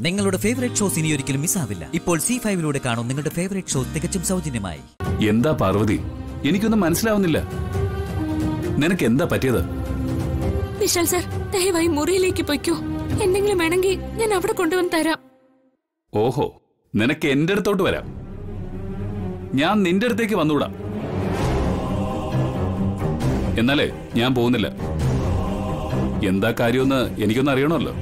നിങ്ങളുടെ favourite shows ഇനി ഒരിക്കലും മിസ്സാവില്ല ഇപ്പോൾ സി ഫൈവിലൂടെ കാണും നിങ്ങളുടെ ഫേവറേറ്റ് ഷോ തികച്ചും സൗജന്യമായി എന്താ പാർവതി എനിക്കൊന്നും മനസ്സിലാവുന്നില്ല നിനക്ക് എന്താ പറ്റിയത് വിശാൽ സർ ദയവായി മുറിയിലേക്ക് പൊയ്ക്കോ എന്തെങ്കിലും വേണമെങ്കിൽ ഞാൻ അവിടെ കൊണ്ടുവന്ന് തരാം ഓഹോ നിനക്ക് എന്റെ അടുത്തോട്ട് വരാം ഞാൻ നിന്റെ അടുത്തേക്ക് വന്നുകൂടാ എന്നാലേ ഞാൻ പോകുന്നില്ല എന്താ കാര്യമെന്ന് എനിക്കൊന്ന് അറിയണമല്ലോ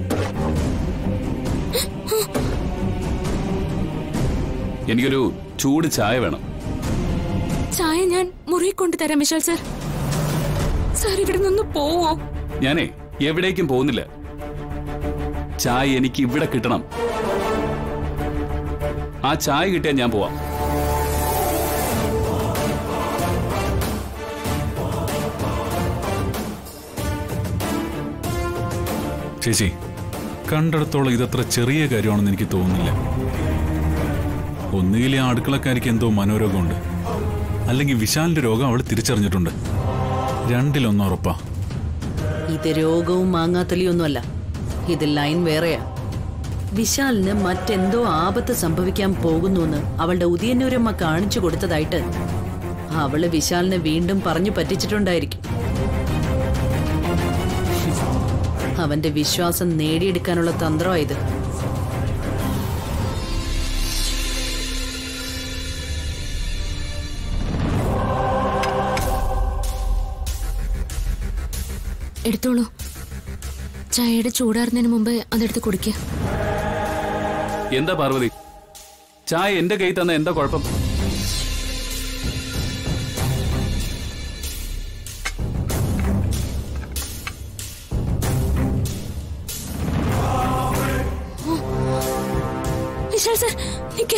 എനിക്കൊരു ചൂട് ചായ വേണം ചായ ഞാൻ മുറിയിൽ കൊണ്ടുതരാം വിശാൽ സർ സാർ ഇവിടെ നിന്ന് പോവോ ഞാനേ എവിടേക്കും പോകുന്നില്ല ചായ എനിക്ക് ഇവിടെ കിട്ടണം ആ ചായ കിട്ടിയാൽ ഞാൻ പോവാം ചേച്ചി കണ്ടിടത്തോളം ഇതത്ര ചെറിയ കാര്യമാണെന്ന് എനിക്ക് തോന്നുന്നില്ല ഒന്നുകിൽ ആ അടുക്കളക്കാരിക്ക് എന്തോ മനോരോഗമുണ്ട് അല്ലെങ്കിൽ വിശാലിന്റെ രോഗം അവൾ തിരിച്ചറിഞ്ഞിട്ടുണ്ട് രണ്ടിലൊന്നും ഉറപ്പാ ഇത് രോഗവും മാങ്ങാത്തലിയൊന്നുമല്ല ഇത് ലൈൻ വേറെയാ വിശാലിന് മറ്റെന്തോ ആപത്ത് സംഭവിക്കാൻ പോകുന്നുവെന്ന് അവളുടെ ഉദയന്നൂരമ്മ കാണിച്ചു കൊടുത്തതായിട്ട് അവള് വിശാലിനെ വീണ്ടും പറഞ്ഞു പറ്റിച്ചിട്ടുണ്ടായിരിക്കും അവന്റെ വിശ്വാസം നേടിയെടുക്കാനുള്ള തന്ത്രമായത് എടുത്തോളൂ ചായയുടെ ചൂടാറുന്നതിന് മുമ്പ് അതെടുത്ത് കുടിക്കുക എന്താ പാർവതി ചായ എന്റെ കൈ തന്ന എന്താ കുഴപ്പം വിശാൽ സർ നിക്ക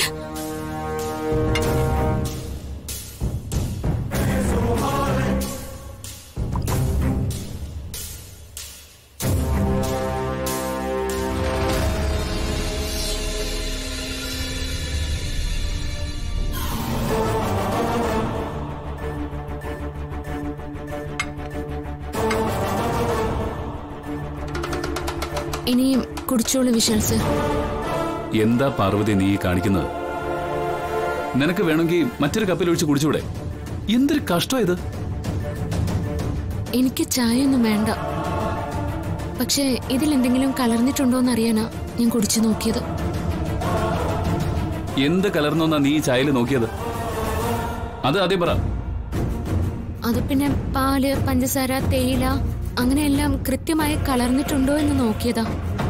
ഇനിയും കുടിച്ചോളൂ വിശാൽ സർ എന്താ പാർവതി നീ ഈ കാണിക്കുന്നത് നിനക്ക് വേണമെങ്കിൽ മറ്റൊരു കപ്പിൽ ഒഴിച്ച് കുടിച്ചൂടെ എന്തൊരു കഷ്ടം ഇത് എനിക്ക് ചായയൊന്നും വേണ്ട പക്ഷേ ഇതിൽ എന്തെങ്കിലും കലർന്നിട്ടുണ്ടോ എന്ന് അറിയാനാ ഞാൻ കുടിച്ചു നോക്കിയത് എന്ത് കലർന്നോന്നാ നീ ഈ ചായയിൽ നോക്കിയത് അത് ആദ്യം പറ അത് പിന്നെ പാല് പഞ്ചസാര തേയില അങ്ങനെയെല്ലാം കൃത്യമായി കലർന്നിട്ടുണ്ടോ എന്ന് നോക്കിയതാ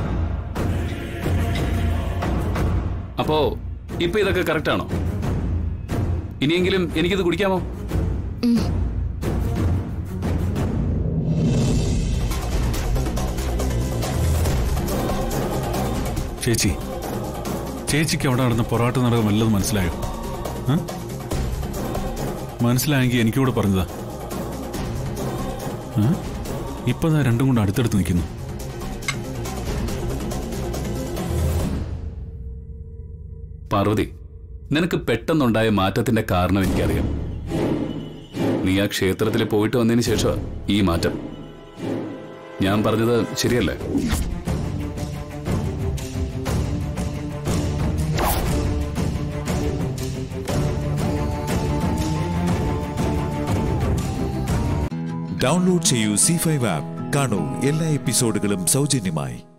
അപ്പോ ഇപ്പൊ ഇതൊക്കെ കറക്റ്റ് ആണോ ഇനിയെങ്കിലും എനിക്കിത് കുടിക്കാമോ ഉം. ചേച്ചി ചേച്ചിക്ക് അവിടെ നടന്ന പൊറാട്ട് നാടകം വല്ലതും മനസ്സിലായോ ആ? മനസ്സിലായെങ്കിൽ എനിക്കൂടെ പറഞ്ഞതാ ആ? ഇപ്പൊ ദാ രണ്ടും കൊണ്ട് അടുത്തടുത്ത് നിൽക്കുന്നു പാർവതി നിനക്ക് പെട്ടെന്നുണ്ടായ മാറ്റത്തിന്റെ കാരണം എനിക്കറിയാം നീ ആ ക്ഷേത്രത്തിൽ പോയിട്ട് വന്നതിന് ശേഷം ഈ മാറ്റം ഞാൻ പറഞ്ഞത് ശരിയല്ലേ ഡൗൺലോഡ് ചെയ്യൂ സി ഫൈവ് ആപ്പ് കാണൂ എല്ലാ എപ്പിസോഡുകളും സൗജന്യമായി